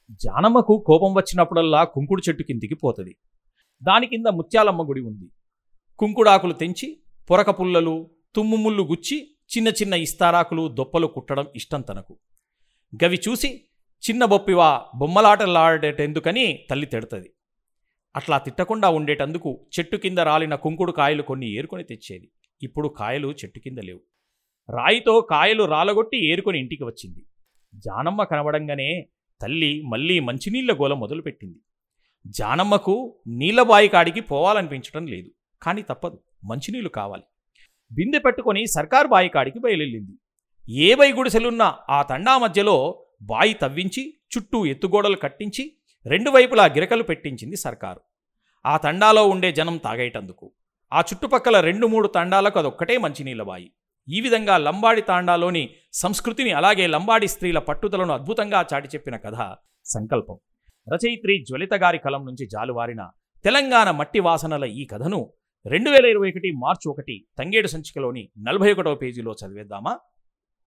జానమ్మకు కోపం వచ్చినప్పుడల్లా కుంకుడు చెట్టు కిందికి పోతుంది దాని కింద ముత్యాలమ్మ గుడి ఉంది కుంకుడాకులు తెంచి పొరక పుల్లలు తుమ్ముముళ్ళు గుచ్చి చిన్న చిన్న ఇస్తారాకులు దొప్పలు కుట్టడం ఇష్టం తనకు గవి చూసి చిన్న బొప్పివా బొమ్మలాటలాడేటెందుకని తల్లి తిడుతుంది అట్లా తిట్టకుండా ఉండేటందుకు చెట్టు కింద రాలిన కుంకుడు కాయలు కొన్ని ఏరుకొని తెచ్చేది ఇప్పుడు కాయలు చెట్టు కింద లేవు రాయితో కాయలు రాలగొట్టి ఏరుకొని ఇంటికి వచ్చింది జానమ్మ కనబడంగానే తల్లి మళ్ళీ మంచినీళ్ల గోల మొదలుపెట్టింది జానమ్మకు నీళ్లబాయి కాడికి పోవాలనిపించటం లేదు కానీ తప్పదు మంచినీళ్లు కావాలి బిందె పెట్టుకొని సర్కారు బాయి కాడికి బయలుదేరింది ఏ బై గుడిసెలున్నా ఆ తండా మధ్యలో బాయి తవ్వించి చుట్టూ ఎత్తుగోడలు కట్టించి రెండు వైపులా గిరకలు పెట్టించింది సర్కారు ఆ తండాలో ఉండే జనం తాగేటందుకు ఆ చుట్టుపక్కల రెండు మూడు తండాలకు అదొక్కటే మంచినీళ్ళ బాయి ఈ విధంగా లంబాడి తాండాలోని సంస్కృతిని అలాగే లంబాడి స్త్రీల పట్టుదలను అద్భుతంగా చాటి చెప్పిన కథ సంకల్పం రచయిత్రి జ్వలిత గారి కలం నుంచి జాలువారిన తెలంగాణ మట్టి వాసనల ఈ కథను రెండు వేల ఇరవై ఒకటి మార్చి ఒకటి తంగేడు సంచికలోని నలభై ఒకటవ పేజీలో చదివేద్దామా